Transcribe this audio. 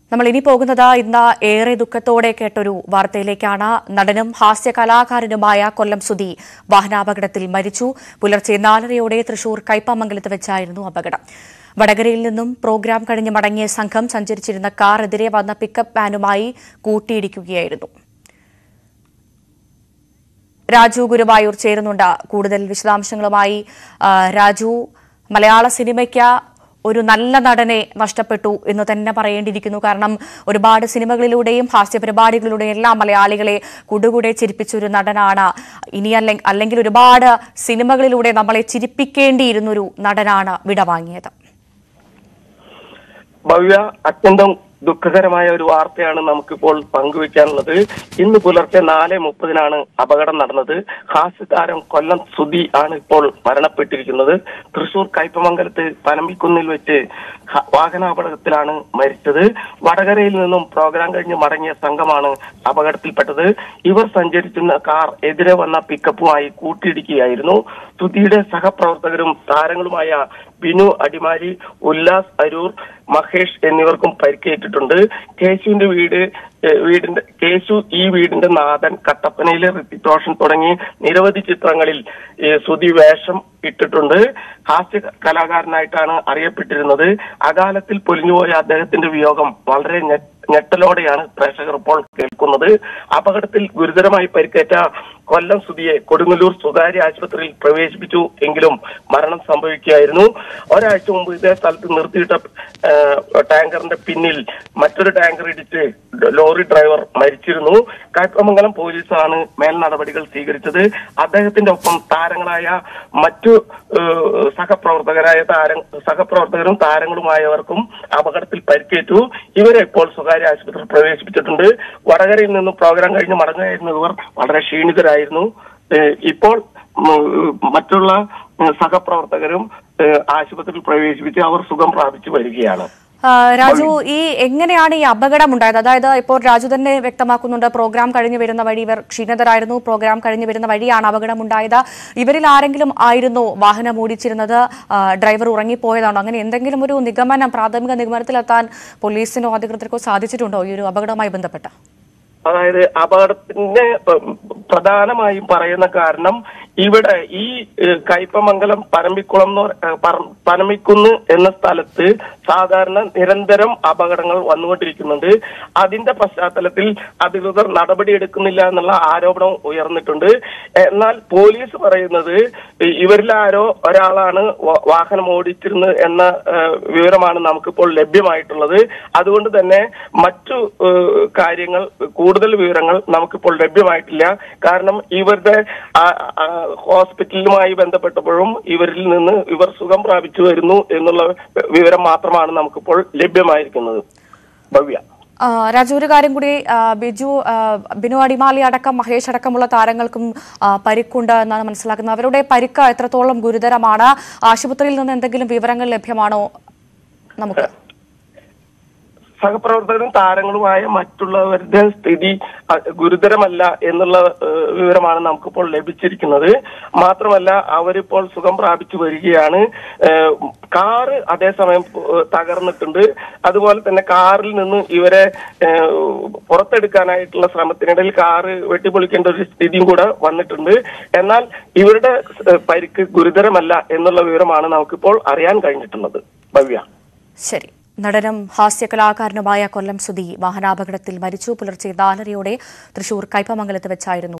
നമ്മൾ ഇനി പോകുന്നത് ഇന്ന് ഏറെ ദുഃഖത്തോടെ കേട്ടൊരു വാർത്തയിലേക്കാണ് നടനും ഹാസ്യ കലാകാരനുമായ കൊല്ലം സുധി വാഹനാപകടത്തിൽ മരിച്ചു പുലർച്ചെ നാലരയോടെ തൃശൂർ കൈപ്പമംഗലത്ത് വെച്ചായിരുന്നു അപകടം വടകരയിൽ നിന്നും പ്രോഗ്രാം കഴിഞ്ഞ് മടങ്ങിയ സംഘം സഞ്ചരിച്ചിരുന്ന കാർ എതിരെ വന്ന പിക്കപ്പ് വാനുമായി കൂട്ടിയിടിക്കുകയായിരുന്നു രാജു ഗുരുവായൂർ ചേരുന്നുണ്ട് കൂടുതൽ വിശദാംശങ്ങളുമായി ആ, രാജു മലയാള സിനിമയ്ക്ക് ഒരു നല്ല നടനെ നഷ്ടപ്പെട്ടു എന്ന് തന്നെ പറയേണ്ടിയിരിക്കുന്നു കാരണം ഒരുപാട് സിനിമകളിലൂടെയും ഹാസ്യ പരിപാടികളിലൂടെയും എല്ലാം മലയാളികളെ കുടുകൂടെ ചിരിപ്പിച്ച ഒരു നടനാണ് ഇനി അല്ലെ- അല്ലെങ്കിൽ ഒരുപാട് സിനിമകളിലൂടെ നമ്മളെ ചിരിപ്പിക്കേണ്ടിയിരുന്നൊരു നടനാണ് വിടവാങ്ങിയത് ഭവ്യ അത്യന്തം ദുഃഖകരമായ ഒരു വാർത്തയാണ് നമുക്കിപ്പോൾ പങ്കുവെക്കാനുള്ളത് ഇന്ന് പുലർച്ചെ നാല് മുപ്പതിനാണ് അപകടം നടന്നത് ഹാസ്യതാരം കൊല്ലം സുധി ആണ് ഇപ്പോൾ മരണപ്പെട്ടിരിക്കുന്നത് തൃശൂർ കയ്പമംഗലത്ത് പനമ്പിക്കുന്നിൽ വെച്ച് ഹ- വാഹനാപകടത്തിലാണ് മരിച്ചത് വടകരയിൽ നിന്നും പ്രോഗ്രാം കഴിഞ്ഞ് മടങ്ങിയ സംഘമാണ് അപകടത്തിൽപ്പെട്ടത് ഇവർ സഞ്ചരിച്ചിരുന്ന കാർ എതിരെ വന്ന പിക്കപ്പുമായി കൂട്ടിയിടിക്കുകയായിരുന്നു സുധിയുടെ സഹപ്രവർത്തകരും താരങ്ങളുമായ ബിനു അടിമാലി ഉല്ലാസ് അരൂർ മഹേഷ് എന്നിവർക്കും പരിക്കേറ്റിട്ടുണ്ട് കേശുവിന്റെ വീട് ഏഹ് വീടിന്റെ കേശു ഈ വീടിന്റെ നാഥൻ കട്ടപ്പനയിലെ ഋത്തിക് റോഷൻ തുടങ്ങി നിരവധി ചിത്രങ്ങളിൽ ഏഹ് സുധി വേഷം ഇട്ടിട്ടുണ്ട് ഹാസ്യ കലാകാരനായിട്ടാണ് അറിയപ്പെട്ടിരുന്നത് അകാലത്തിൽ പൊലിഞ്ഞുപോയ അദ്ദേഹത്തിന്റെ വിയോഗം വളരെ ഞെ- ഞെട്ടലോടെയാണ് പ്രേക്ഷകർ ഇപ്പോൾ കേൾക്കുന്നത് അപകടത്തിൽ ഗുരുതരമായി പരിക്കേറ്റ കൊല്ലം സുധിയെ കൊടുങ്ങല്ലൂർ സ്വകാര്യ ആശുപത്രിയിൽ പ്രവേശിപ്പിച്ചു എങ്കിലും മരണം സംഭവിക്കുകയായിരുന്നു ഒരാഴ്ച മുമ്പ് ഇതേ സ്ഥലത്ത് നിർത്തിയിട്ട ആ, ടാങ്കറിന്റെ പിന്നിൽ മറ്റൊരു ടാങ്കർ ഇടിച്ച് ലോറി ഡ്രൈവർ മരിച്ചിരുന്നു കായ്പമംഗലം പോലീസാണ് മേൽ നടപടികൾ സ്വീകരിച്ചത് അദ്ദേഹത്തിന്റെ ഒപ്പം താരങ്ങളായ മറ്റു ഏഹ്, സഹപ്രവർത്തകരായ താര സഹപ്രവർത്തകരും താരങ്ങളുമായവർക്കും അപകടത്തിൽ പരിക്കേറ്റു ഇവരെ ഇപ്പോൾ സ്വകാര്യ ആശുപത്രിയിൽ പ്രവേശിപ്പിച്ചിട്ടുണ്ട് വടകരയിൽ നിന്നും പ്രോഗ്രാം കഴിഞ്ഞ് മടങ്ങുകയായിരുന്നു ഇവർ വളരെ ക്ഷീണിതരായിരുന്നു ഏഹ്, ഇപ്പോൾ ഉം, മറ്റുള്ള ഏഹ്, സഹപ്രവർത്തകരും ഏഹ്, ആശുപത്രിയിൽ പ്രവേശിപ്പിച്ച് അവർ സുഖം പ്രാപിച്ചു വരികയാണ് ആ, രാജു ഈ എങ്ങനെയാണ് ഈ അപകടം ഉണ്ടായത് അതായത് ഇപ്പോൾ രാജു തന്നെ വ്യക്തമാക്കുന്നുണ്ട് പ്രോഗ്രാം കഴിഞ്ഞു വരുന്ന വഴി ഇവർ ക്ഷീണിതരായിരുന്നു പ്രോഗ്രാം കഴിഞ്ഞു വരുന്ന വഴിയാണ് അപകടം ഉണ്ടായത് ഇവരിൽ ആരെങ്കിലും ആയിരുന്നു വാഹനം ഓടിച്ചിരുന്നത് ആ, ഡ്രൈവർ ഉറങ്ങിപ്പോയതാണോ അങ്ങനെ എന്തെങ്കിലും ഒരു നിഗമനം പ്രാഥമിക നിഗമനത്തിലെത്താൻ പോലീസിനോ അധികൃതർക്കോ സാധിച്ചിട്ടുണ്ടോ ഈ ഒരു അപകടവുമായി ബന്ധപ്പെട്ട് അതായത് അപകടത്തിന്റെ പ- പ്രധാനമായും പറയുന്ന കാരണം ഇവിടെ ഈ ഏഹ്, കയ്പമംഗലം പരമ്പിക്കുളം എന്ന് പറ- ഏഹ്, പറ- പനമിക്കുന്ന് എന്ന സ്ഥലത്ത് സാധാരണ നിരന്തരം അപകടങ്ങൾ വന്നുകൊണ്ടിരിക്കുന്നുണ്ട് അതിന്റെ പശ്ചാത്തലത്തിൽ അധികൃതർ നടപടി എടുക്കുന്നില്ല എന്നുള്ള ആരോപണം ഉയർന്നിട്ടുണ്ട് എന്നാൽ പോലീസ് പറയുന്നത് ഈ- ഇവരിൽ ആരോ ഒരാളാണ് വ- വാഹനം ഓടിച്ചിരുന്നത് എന്ന ഏഹ്, വിവരമാണ് നമുക്കിപ്പോൾ ലഭ്യമായിട്ടുള്ളത് അതുകൊണ്ട് തന്നെ മറ്റു ഏഹ്, കാര്യങ്ങൾ കൂടുതൽ വിവരങ്ങൾ നമുക്കിപ്പോൾ ലഭ്യമായിട്ടില്ല കാരണം ഇവരുടെ ആ- ആ ഹോസ്പിറ്റലുമായി ബന്ധപ്പെട്ടപ്പോഴും ഇവരിൽ നിന്ന് ഇവർ സുഖം പ്രാപിച്ചു വരുന്നു എന്നുള്ള വിവരം മാത്രമാണ് നമുക്കിപ്പോൾ ലഭ്യമായിരിക്കുന്നത് ഭവ്യ ആ, രാജു ഒരു കാര്യം കൂടി ആ, ബിജു ആ, ബിനു അടിമാലി അടക്കം മഹേഷ് അടക്കമുള്ള താരങ്ങൾക്കും ആ, പരിക്കുണ്ട് എന്നാണ് മനസ്സിലാക്കുന്നത് അവരുടെ പരിക്ക് എത്രത്തോളം ഗുരുതരമാണ് ആശുപത്രിയിൽ നിന്ന് എന്തെങ്കിലും വിവരങ്ങൾ ലഭ്യമാണോ നമുക്ക് സഹപ്രവർത്തകരും താരങ്ങളുമായ മറ്റുള്ളവരുടെ സ്ഥിതി അ- ഗുരുതരമല്ല എന്നുള്ള ഏഹ്, വിവരമാണ് നമുക്കിപ്പോൾ ലഭിച്ചിരിക്കുന്നത് മാത്രമല്ല അവരിപ്പോൾ സുഖം പ്രാപിച്ചു വരികയാണ് ഏഹ്, കാറ് അതേസമയം ഏഹ്, തകർന്നിട്ടുണ്ട് അതുപോലെ തന്നെ കാറിൽ നിന്ന് ഇവരെ ഏഹ്, പുറത്തെടുക്കാനായിട്ടുള്ള ശ്രമത്തിനിടയിൽ കാറ് വെട്ടിപ്പൊളിക്കേണ്ട ഒരു സ്ഥിതിയും കൂടെ വന്നിട്ടുണ്ട് എന്നാൽ ഇവരുടെ ഏഹ്, പരിക്ക് ഗുരുതരമല്ല എന്നുള്ള വിവരമാണ് നമുക്കിപ്പോൾ അറിയാൻ കഴിഞ്ഞിട്ടുള്ളത് ഭവ്യ ശരി നടനും ഹാസ്യകലാകാരനുമായ കൊല്ലം സുധി വാഹനാപകടത്തിൽ മരിച്ചു പുലർച്ചെ നാലരയോടെ തൃശൂർ കയ്പമംഗലത്ത് വെച്ചായിരുന്നു